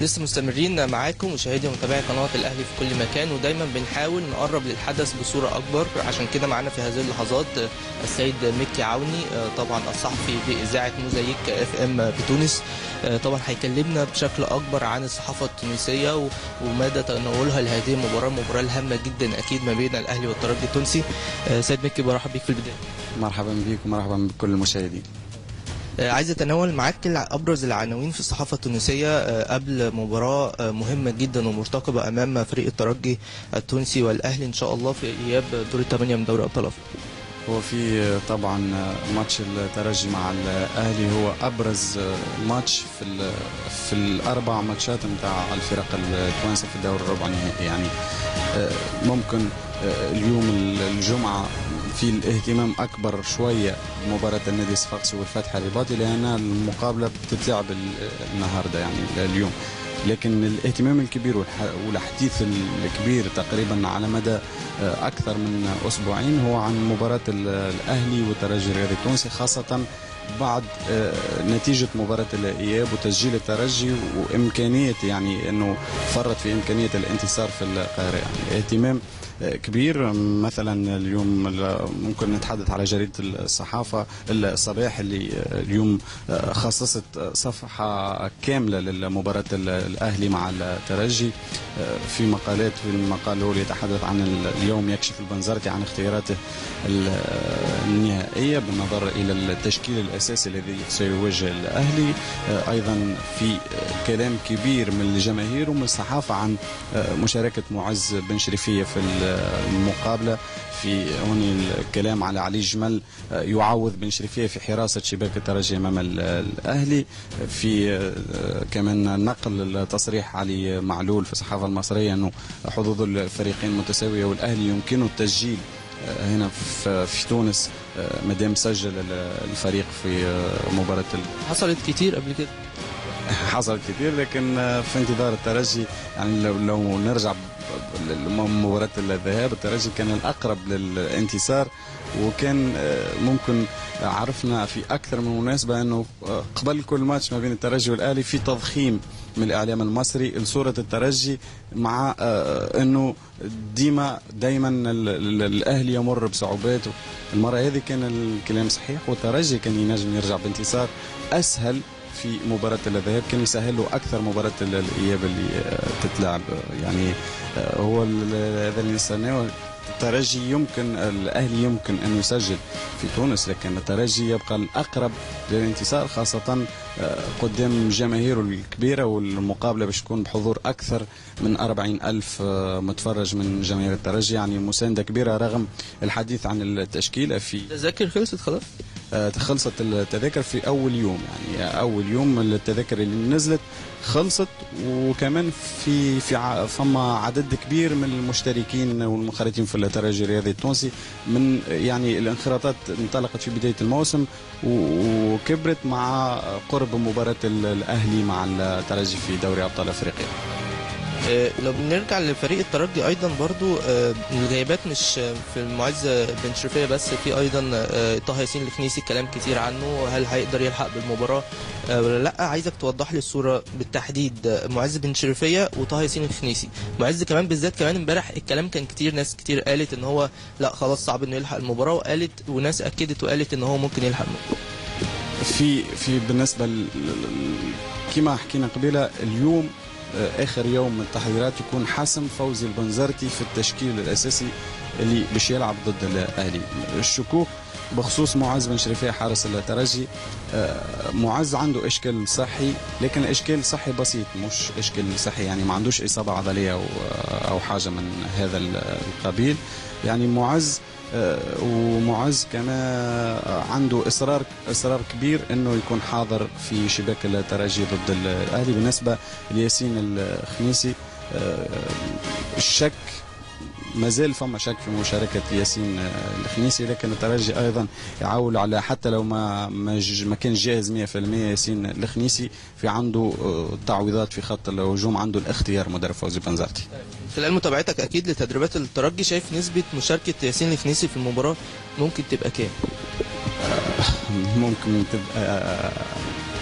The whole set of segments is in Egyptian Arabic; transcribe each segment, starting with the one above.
لسه مستمرين معاكم مشاهدي ومتابعي قناه الاهلي في كل مكان ودايما بنحاول نقرب للحدث بصوره اكبر عشان كده معانا في هذه اللحظات السيد مكي عوني طبعا الصحفي باذاعه موزايك اف ام بتونس طبعا هيكلمنا بشكل اكبر عن الصحافه التونسيه ومدى تناولها لهذه المباراه المباراه الهامه جدا اكيد ما بين الاهلي والترجي التونسي سيد مكي برحب بيك في البدايه مرحبا بك ومرحبا بكل المشاهدين عايز اتناول معاك ابرز العناوين في الصحافه التونسيه قبل مباراه مهمه جدا ومرتقبه امام فريق الترجي التونسي والاهلي ان شاء الله في اياب دور الثمانيه من دوري ابطال افريقيا. هو في طبعا ماتش الترجي مع الاهلي هو ابرز ماتش في في الاربع ماتشات نتاع الفرق التوانسه في الدوري الربع النهائي يعني ممكن اليوم الجمعه في الاهتمام اكبر شويه بمباراه النادي الصفاقسي والفتح الرباطي لان المقابله بتتلعب النهارده يعني اليوم لكن الاهتمام الكبير والحديث الكبير تقريبا على مدى اكثر من اسبوعين هو عن مباراه الاهلي والترجي الرياضي التونسي خاصه بعد نتيجة مباراة الإياب وتسجيل الترجي وإمكانية يعني أنه فرط في إمكانية الانتصار في القاهرة يعني اهتمام كبير مثلا اليوم ممكن نتحدث على جريده الصحافه الصباح اللي اليوم خصصت صفحه كامله لمباراه الاهلي مع الترجي في مقالات في المقال الاول يتحدث عن اليوم يكشف البنزرتي عن اختياراته النهائيه بالنظر الى التشكيل الاساسي الذي سيواجه الاهلي ايضا في كلام كبير من الجماهير ومن الصحافه عن مشاركه معز بن شريفيه في المقابله في هون الكلام على علي جمل يعوض بن شريفيه في حراسه شباك الترجي امام الاهلي في كمان نقل التصريح علي معلول في الصحافه المصريه انه حظوظ الفريقين متساويه والاهلي يمكنه التسجيل هنا في تونس ما دام سجل الفريق في مباراه حصلت كتير قبل كده حصل كثير لكن في انتظار الترجي يعني لو, لو نرجع مباراة الذهاب الترجي كان الأقرب للانتصار وكان ممكن عرفنا في أكثر من مناسبة أنه قبل كل ماتش ما بين الترجي والأهلي في تضخيم من الإعلام المصري لصورة الترجي مع أنه ديما دايما الأهلي يمر بصعوبات المرة هذه كان الكلام صحيح والترجي كان ينجم يرجع بانتصار أسهل في مباراة الذهاب كان يسهل له أكثر مباراة الإياب اللي تتلعب يعني هو هذا اللي نستناه الترجي يمكن الاهلي يمكن انه يسجل في تونس لكن الترجي يبقى الاقرب للانتصار خاصه قدام جماهيره الكبيره والمقابله باش تكون بحضور اكثر من 40 الف متفرج من جماهير الترجي يعني مسانده كبيره رغم الحديث عن التشكيله في التذاكر خلصت خلاص خلصت التذاكر في اول يوم يعني اول يوم التذاكر اللي نزلت خلصت وكمان في في فما عدد كبير من المشتركين والمنخرطين في الترجي الرياضي التونسي من يعني الانخراطات انطلقت في بدايه الموسم وكبرت مع قرب مباراه الاهلي مع الترجي في دوري ابطال افريقيا. لو بنرجع لفريق الترجي ايضا برضو الغيابات مش في المعز بن شريفيه بس في ايضا طه ياسين الخنيسي كلام كتير عنه هل هيقدر يلحق بالمباراه ولا لا عايزك توضح لي الصوره بالتحديد معز بن شريفيه وطه ياسين الخنيسي معز كمان بالذات كمان امبارح الكلام كان كتير ناس كتير قالت ان هو لا خلاص صعب انه يلحق المباراه وقالت وناس اكدت وقالت ان هو ممكن يلحق المباراه في في بالنسبه كما حكينا قبيله اليوم اخر يوم من التحضيرات يكون حسم فوزي البنزرتي في التشكيل الاساسي اللي باش يلعب ضد الاهلي الشكوك بخصوص معز بن شريفيه حارس الترجي معز عنده اشكال صحي لكن اشكال صحي بسيط مش اشكال صحي يعني ما عندوش اصابه عضليه او او حاجه من هذا القبيل يعني معز ومعز كمان عنده اصرار اصرار كبير انه يكون حاضر في شباك الترجي ضد الاهلي بالنسبه لياسين الخنيسي الشك ما زال فما شك في مشاركة ياسين الخنيسي لكن الترجي أيضا يعول على حتى لو ما ما, ما كان جاهز 100% ياسين الخنيسي في عنده تعويضات في خط الهجوم عنده الاختيار مدرب فوزي بنزرتي خلال متابعتك أكيد لتدريبات الترجي شايف نسبة مشاركة ياسين الخنيسي في المباراة ممكن تبقى كام؟ ممكن تبقى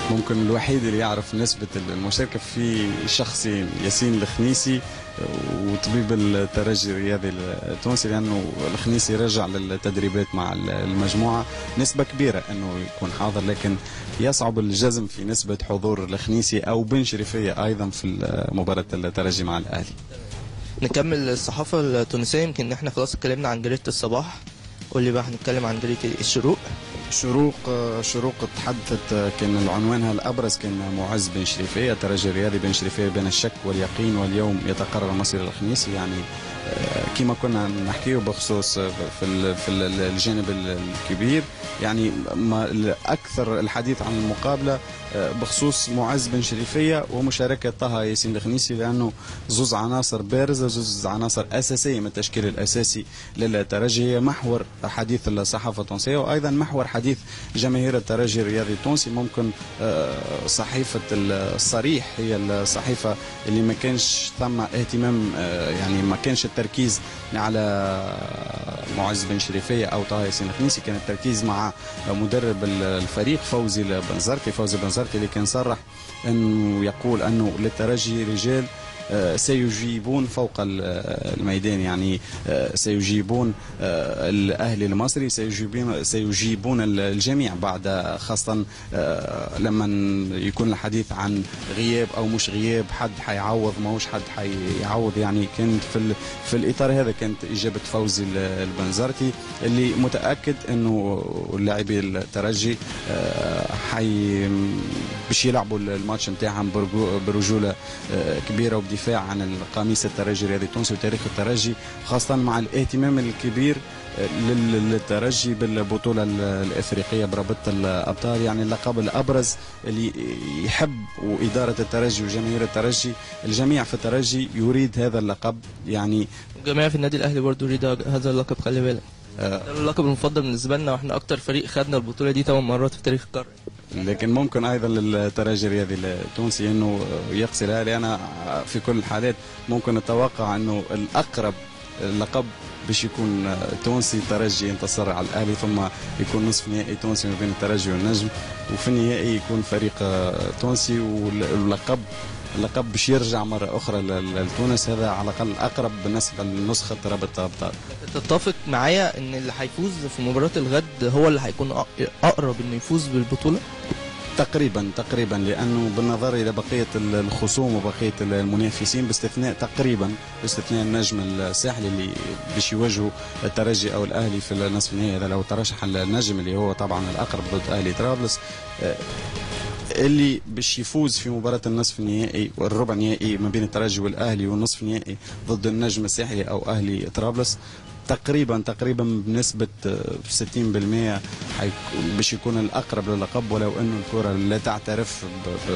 ممكن الوحيد اللي يعرف نسبة المشاركة في شخصين ياسين الخنيسي وطبيب الترجي الرياضي التونسي لأنه الخنيسي رجع للتدريبات مع المجموعة نسبة كبيرة أنه يكون حاضر لكن يصعب الجزم في نسبة حضور الخنيسي أو بن شريفية أيضا في مباراة الترجي مع الأهلي نكمل الصحافة التونسية يمكن احنا خلاص اتكلمنا عن جريدة الصباح قول لي بقى هنتكلم عن جريدة الشروق شروق شروق تحدثت كان عنوانها الابرز كان معز بن شريفيه الترجي الرياضي بن شريفيه بين الشك واليقين واليوم يتقرر مصير الخميس يعني كما كنا نحكيه بخصوص في في الجانب الكبير يعني ما اكثر الحديث عن المقابله بخصوص معز بن شريفيه ومشاركه طه ياسين الخنيسي لانه زوز عناصر بارزه زوز عناصر اساسيه من التشكيل الاساسي للترجي هي محور حديث الصحافه التونسيه وايضا محور حديث جماهير الترجي الرياضي التونسي ممكن صحيفه الصريح هي الصحيفه اللي ما كانش ثم اهتمام يعني ما كانش التركيز على معز بن شريفيه او طه ياسين الخنيسي كان التركيز مع مدرب الفريق فوزي البنزرتي فوزي البنزرتي اللي كان صرح انه يقول انه للترجي رجال سيجيبون فوق الميدان يعني سيجيبون الاهلي المصري سيجيبون سيجيبون الجميع بعد خاصه لما يكون الحديث عن غياب او مش غياب حد حيعوض ماهوش حد حيعوض يعني كانت في في الاطار هذا كانت اجابه فوزي البنزرتي اللي متاكد انه لاعبي الترجي حي باش يلعبوا الماتش نتاعهم برجوله كبيره وبدي الدفاع عن القميص الترجي الرياضي التونسي وتاريخ الترجي خاصة مع الاهتمام الكبير للترجي بالبطولة الإفريقية برابطة الأبطال يعني اللقب الأبرز اللي يحب وإدارة الترجي وجماهير الترجي الجميع في الترجي يريد هذا اللقب يعني الجميع في النادي الأهلي برضه يريد هذا اللقب خلي بالك ده اللقب المفضل بالنسبة لنا واحنا أكتر فريق خدنا البطولة دي ثمان مرات في تاريخ القارة لكن ممكن ايضا للترجي الرياضي التونسي انه يقصي الاهلي انا في كل الحالات ممكن اتوقع انه الاقرب اللقب باش يكون تونسي ترجي ينتصر على الاهلي ثم يكون نصف نهائي تونسي ما بين الترجي والنجم وفي النهائي يكون فريق تونسي واللقب اللقب باش يرجع مرة أخرى لتونس هذا على الأقل أقرب بالنسبة لنسخة رابطة الأبطال تتفق معايا إن اللي هيفوز في مباراة الغد هو اللي هيكون أقرب إنه يفوز بالبطولة؟ تقريبا تقريبا لانه بالنظر الى بقيه الخصوم وبقيه المنافسين باستثناء تقريبا باستثناء النجم الساحلي اللي باش يواجهوا الترجي او الاهلي في النصف النهائي هذا لو ترشح النجم اللي هو طبعا الاقرب ضد اهلي طرابلس اللي باش يفوز في مباراة النصف النهائي والربع النهائي ما بين الترجي والأهلي والنصف النهائي ضد النجم الساحلي أو أهلي طرابلس تقريبا تقريبا بنسبة 60% باش يكون الأقرب للقب ولو أنه الكرة لا تعترف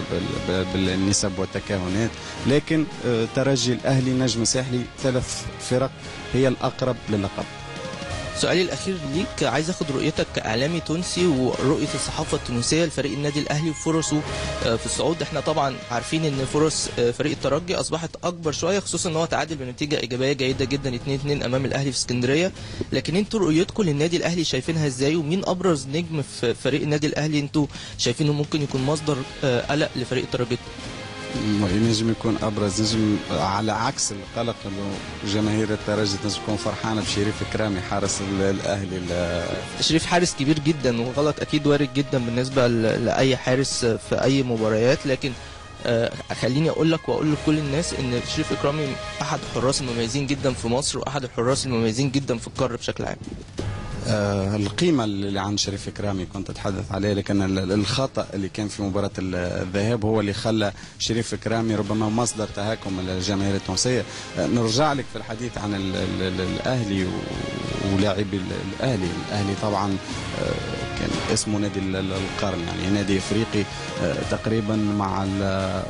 بالنسب والتكهنات لكن ترجي الأهلي نجم ساحلي ثلاث فرق هي الأقرب للقب سؤالي الاخير ليك عايز اخد رؤيتك كاعلامي تونسي ورؤيه الصحافه التونسيه لفريق النادي الاهلي وفرصه في الصعود احنا طبعا عارفين ان فرص فريق الترجي اصبحت اكبر شويه خصوصا ان هو تعادل بنتيجه ايجابيه جيده جدا 2 2 امام الاهلي في اسكندريه لكن انتوا رؤيتكم للنادي الاهلي شايفينها ازاي ومين ابرز نجم في فريق النادي الاهلي انتوا شايفينه ممكن يكون مصدر قلق لفريق الترجي ينجم يكون ابرز نجم على عكس القلق انه جماهير الترجي تنجم تكون فرحانه بشريف كرامي حارس الاهلي شريف حارس كبير جدا وغلط اكيد وارد جدا بالنسبه لاي حارس في اي مباريات لكن آه خليني اقول لك واقول لكل الناس ان شريف اكرامي احد الحراس المميزين جدا في مصر واحد الحراس المميزين جدا في القاره بشكل عام آه القيمة اللي عند شريف إكرامي كنت أتحدث عليه لكن الخطأ اللي كان في مباراة الذهاب هو اللي خلى شريف إكرامي ربما مصدر تهاكم الجماهير التونسية آه نرجع لك في الحديث عن ال ال الأهلي ولاعبي الأهلي الأهلي طبعا آه كان اسمه نادي القرن يعني نادي إفريقي تقريبا مع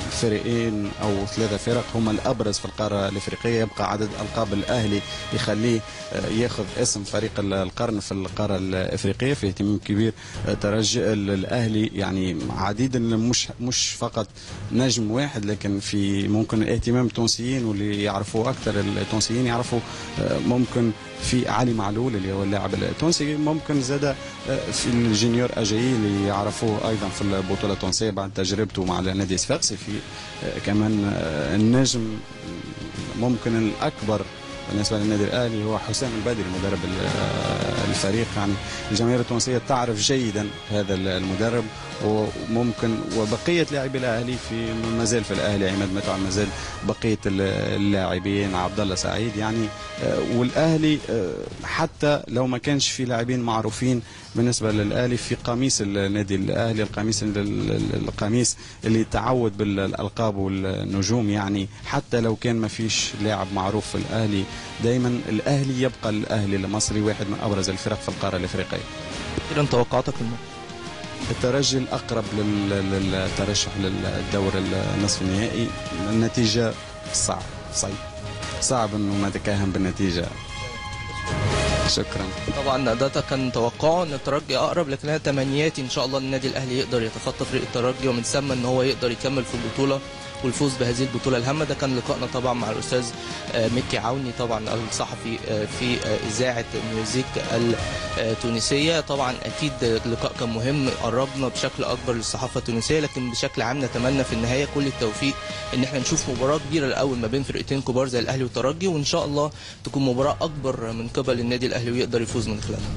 فريقين او ثلاثه فرق هم الابرز في القاره الافريقيه يبقى عدد القاب الاهلي يخليه آه، ياخذ اسم فريق ال- القرن في القاره الافريقيه في اهتمام كبير آه، ترجي ال- الاهلي يعني عديد ال- مش مش فقط نجم واحد لكن في ممكن اهتمام التونسيين واللي يعرفوا اكثر التونسيين يعرفوا آه، ممكن في علي معلول اللي هو اللاعب التونسي ممكن زاد آه، في الجونيور اجاي اللي يعرفوه ايضا في البطوله التونسيه بعد تجربته مع النادي الصفاقسي في آه، كمان آه، النجم ممكن الاكبر بالنسبه للنادي الاهلي هو حسام البدري مدرب ال- آه، الفريق يعني الجماهير التونسيه تعرف جيدا هذا المدرب وممكن وبقيه لاعبي الاهلي في ما زال في الاهلي عماد متعب ما زال بقيه ال- اللاعبين عبد الله سعيد يعني آه، والاهلي آه، حتى لو ما كانش في لاعبين معروفين بالنسبه للاهلي في قميص النادي الاهلي القميص ال- ال- القميص اللي تعود بالالقاب والنجوم يعني حتى لو كان ما فيش لاعب معروف في الاهلي دائما الاهلي يبقى الاهلي المصري واحد من ابرز الفرق في القاره الافريقيه اخيرا توقعاتك للمباراه الترجي الأقرب لل- للترشح للدور النصف النهائي النتيجة صعب صعب صعب انه نتكهن بالنتيجة شكرا طبعا ده كان توقعه ان الترجي اقرب لكن انا تمنياتي ان شاء الله النادي الاهلي يقدر يتخطى فريق الترجي ومن ثم ان هو يقدر يكمل في البطوله والفوز بهذه البطوله الهامه ده كان لقائنا طبعا مع الاستاذ آه، مكي عوني طبعا الصحفي آه، في آه، اذاعه ميوزيك التونسيه طبعا اكيد اللقاء كان مهم قربنا بشكل اكبر للصحافه التونسيه لكن بشكل عام نتمنى في النهايه كل التوفيق ان احنا نشوف مباراه كبيره الاول ما بين فرقتين كبار زي الاهلي والترجي وان شاء الله تكون مباراه اكبر من قبل النادي الاهلي ويقدر يفوز من خلالها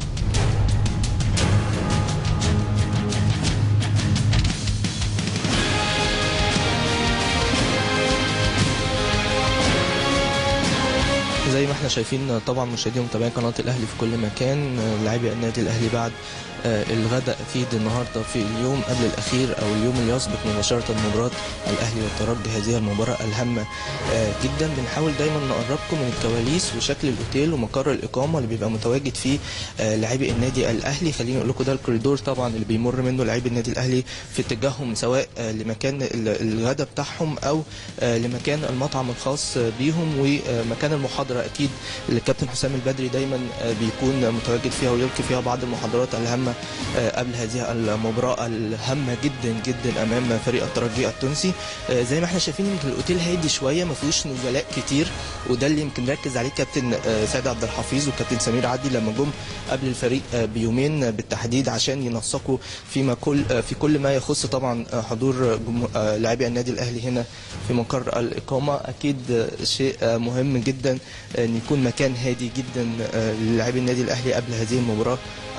زي ما احنا شايفين طبعا مشاهدين ومتابعين قناه الاهلي في كل مكان آه، لاعبي النادي الاهلي بعد آه، الغداء اكيد النهارده في اليوم قبل الاخير او اليوم اللي يسبق مباشره مباراه الاهلي والترجي هذه المباراه الهامه آه، جدا بنحاول دايما نقربكم من الكواليس وشكل الاوتيل ومقر الاقامه اللي بيبقى متواجد فيه آه، لاعبي النادي الاهلي خليني اقول لكم ده الكوريدور طبعا اللي بيمر منه لاعبي النادي الاهلي في اتجاههم سواء آه، لمكان ال- الغداء بتاعهم او آه، لمكان المطعم الخاص آه، بيهم ومكان المحاضره اكيد اللي الكابتن حسام البدري دايما آه، بيكون متواجد فيها ويلقي فيها بعض المحاضرات الهامه آه، قبل هذه المباراه الهامه جدا جدا امام فريق الترجي التونسي آه، زي ما احنا شايفين يمكن الاوتيل هادي شويه ما فيهوش نزلاء كتير وده اللي يمكن ركز عليه كابتن آه، سيد عبد الحفيظ وكابتن سمير عدلي لما جم قبل الفريق آه، بيومين بالتحديد عشان ينسقوا فيما كل آه، في كل ما يخص طبعا آه، حضور جمهور- آه، لاعبي النادي الاهلي هنا في مقر الاقامه اكيد آه، شيء آه، مهم جدا ان يكون مكان هادي جدا آه، للاعبي النادي الاهلي قبل هذه المباراه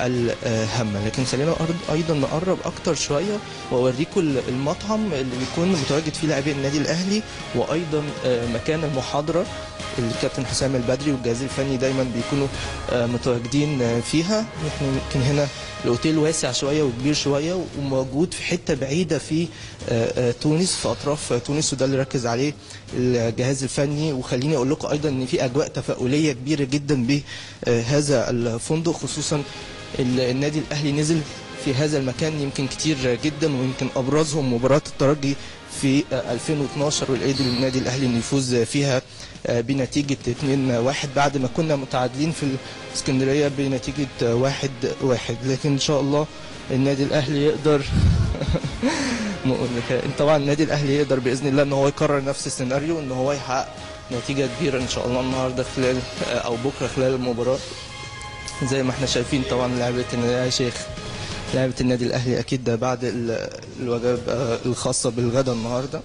الهامه لكن خلينا أر- ايضا نقرب اكتر شويه واوريكم المطعم اللي بيكون متواجد فيه لاعبي النادي الاهلي وايضا آه، مكان المحاضره اللي الكابتن حسام البدري والجهاز الفني دايما بيكونوا آه، متواجدين آه، فيها احنا يمكن هنا الاوتيل واسع شويه وكبير شويه وموجود في حته بعيده في آه، آه، تونس في اطراف آه، تونس وده اللي ركز عليه الجهاز الفني وخليني اقول لكم ايضا ان في اجواء تفاؤليه كبيره جدا بهذا الفندق خصوصا ال- النادي الاهلي نزل في هذا المكان يمكن كتير جدا ويمكن ابرزهم مباراه الترجي في آه، 2012 والعيد النادي الاهلي انه يفوز فيها آه، بنتيجه 2-1 بعد ما كنا متعادلين في الاسكندريه بنتيجه 1-1 لكن ان شاء الله النادي الاهلي يقدر م- طبعا النادي الاهلي يقدر باذن الله ان هو يكرر نفس السيناريو ان هو يحقق نتيجه كبيره ان شاء الله النهارده خلال آه، او بكره خلال المباراه زي ما احنا شايفين طبعا لعبه النادي يا شيخ لعبه النادي الاهلي اكيد ده بعد ال- الوجبه آه، الخاصه بالغدا النهارده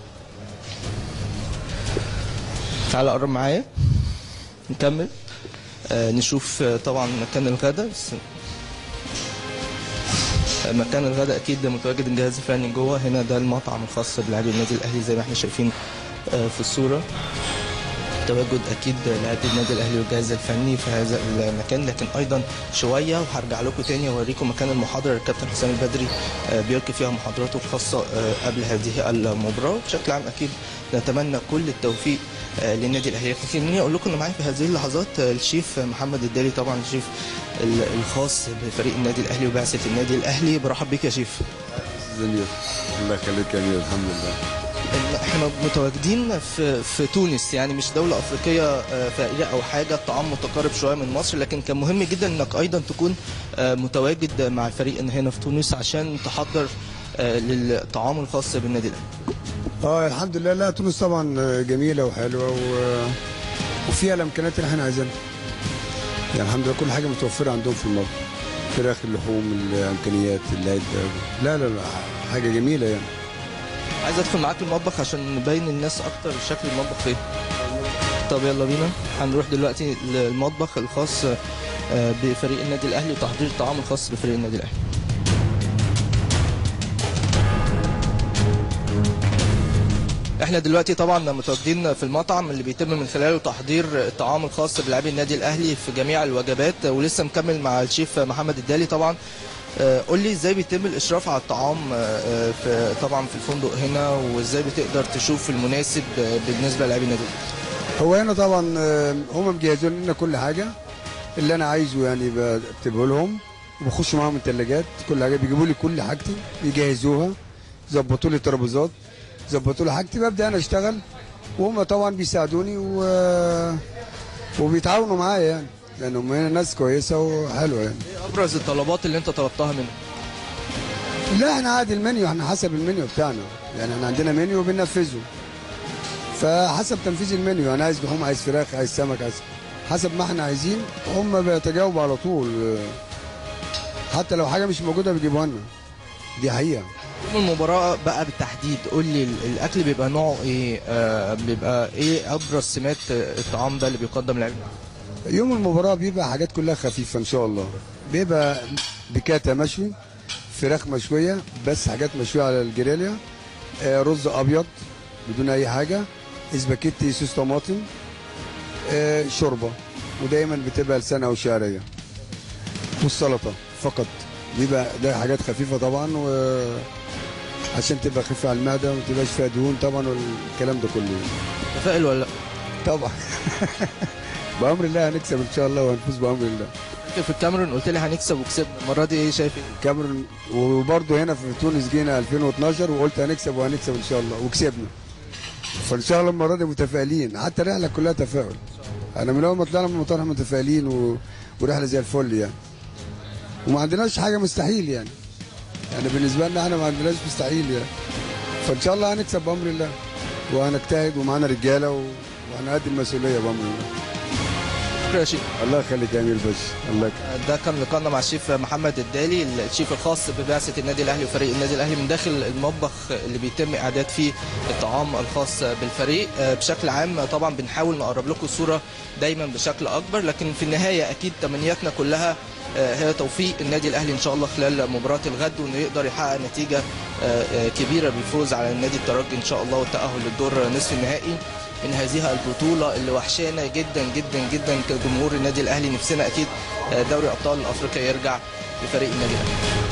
تعال قرب معايا نكمل آه، نشوف آه، طبعا مكان الغدا بس آه، مكان الغداء اكيد متواجد الجهاز الفني جوه هنا ده المطعم الخاص بلاعبي النادي الاهلي زي ما احنا شايفين آه، في الصوره تواجد اكيد لاعبي النادي الاهلي والجهاز الفني في هذا المكان لكن ايضا شويه وهرجع لكم تاني واوريكم مكان المحاضره اللي الكابتن حسام البدري آه، بيلقي فيها محاضراته الخاصه آه، قبل هذه المباراه بشكل عام اكيد نتمنى كل التوفيق آه، للنادي الاهلي لكن خليني اقول لكم ان معايا في هذه اللحظات آه، الشيف محمد الدالي طبعا الشيف ال- الخاص بفريق النادي الاهلي وبعثه النادي الاهلي برحب بيك يا شيف جميل الله يخليك يا امير الحمد لله احنا متواجدين في في تونس يعني مش دولة أفريقية آه، فقيرة أو حاجة الطعام متقارب شوية من مصر لكن كان مهم جدا إنك أيضا تكون آه، متواجد مع الفريق هنا في تونس عشان تحضر آه، للطعام الخاص بالنادي الأهلي اه الحمد لله لا تونس طبعا جميله وحلوه و... وفيها الامكانيات اللي احنا عايزينها يعني الحمد لله كل حاجه متوفره عندهم في المطبخ فراخ اللحوم الامكانيات اللي لا لا لا حاجه جميله يعني عايز أدخل معاك المطبخ عشان نبين الناس أكتر شكل المطبخ فين طب يلا بينا هنروح دلوقتي للمطبخ الخاص آه، بفريق النادي الأهلي وتحضير الطعام الخاص بفريق النادي الأهلي احنا دلوقتي طبعا متواجدين في المطعم اللي بيتم من خلاله تحضير الطعام الخاص بلاعبي النادي الاهلي في جميع الوجبات ولسه مكمل مع الشيف محمد الدالي طبعا آه، قول لي ازاي بيتم الاشراف على الطعام آه، في طبعا في الفندق هنا وازاي بتقدر تشوف المناسب آه، بالنسبه للاعبي النادي الأهلي؟ هو هنا طبعا آه، هم مجهزين لنا كل حاجه اللي انا عايزه يعني بكتبه لهم وبخش معاهم الثلاجات كل حاجه بيجيبوا لي كل حاجتي يجهزوها يظبطوا لي الترابيزات يظبطوا لي حاجتي ببدا انا اشتغل وهم طبعا بيساعدوني و... وبيتعاونوا معايا يعني لانهم هنا ناس كويسه وحلوه يعني ايه ابرز الطلبات اللي انت طلبتها منهم لا احنا عادي المنيو احنا حسب المنيو بتاعنا يعني احنا عندنا منيو وبننفذه فحسب تنفيذ المنيو انا عايز لحوم عايز فراخ عايز سمك عايز حسب ما احنا عايزين هم بيتجاوبوا على طول حتى لو حاجه مش موجوده بيجيبوها لنا دي حقيقه يوم المباراة بقى بالتحديد قول لي ال- الأكل بيبقى نوعه إيه؟ آه بيبقى إيه أبرز سمات الطعام ده اللي بيقدم للاعبين؟ يوم المباراة بيبقى حاجات كلها خفيفة إن شاء الله بيبقى بكاتا مشوي فراخ مشوية بس حاجات مشوية على الجريليا آه، رز أبيض بدون أي حاجة اسباجيتي صوص طماطم آه، شوربة ودايما بتبقى لسان أو شعرية والسلطة فقط بيبقى ده حاجات خفيفة طبعا و عشان تبقى خفيفة على المعدة وما تبقاش فيها دهون طبعا والكلام ده كله متفائل ولا لأ؟ طبعا بأمر الله هنكسب إن شاء الله وهنفوز بأمر الله يمكن في الكاميرون قلت لي هنكسب وكسبنا المرة دي إيه شايف إيه؟ كاميرون وبرضه هنا في تونس جينا 2012 وقلت هنكسب وهنكسب ان شاء الله وكسبنا فان شاء الله المره دي متفائلين حتى الرحله كلها تفاؤل انا من اول ما طلعنا من المطار إحنا متفائلين و... ورحله زي الفل يعني وما عندناش حاجه مستحيل يعني يعني بالنسبه لنا احنا ما عندناش مستحيل يعني فان شاء الله هنكسب بامر الله وهنجتهد ومعانا رجاله و... وهنأدي المسؤوليه بامر الله شكرا يا شيف الله يخليك يا امير باشا الله يخليك ده كان لقاءنا مع الشيف محمد الدالي الشيف الخاص ببعثة النادي الأهلي وفريق النادي الأهلي من داخل المطبخ اللي بيتم إعداد فيه الطعام الخاص بالفريق آه، بشكل عام طبعا بنحاول نقرب لكم الصورة دايما بشكل أكبر لكن في النهاية أكيد تمنياتنا كلها آه، هي توفيق النادي الأهلي إن شاء الله خلال مباراة الغد وإنه يقدر يحقق نتيجة آه، آه، كبيرة بالفوز على النادي الترجي إن شاء الله والتأهل للدور نصف النهائي من هذه البطولة اللي وحشانا جدا جدا جدا كجمهور النادي الأهلي نفسنا أكيد آه، دوري أبطال أفريقيا يرجع لفريق النادي الأهلي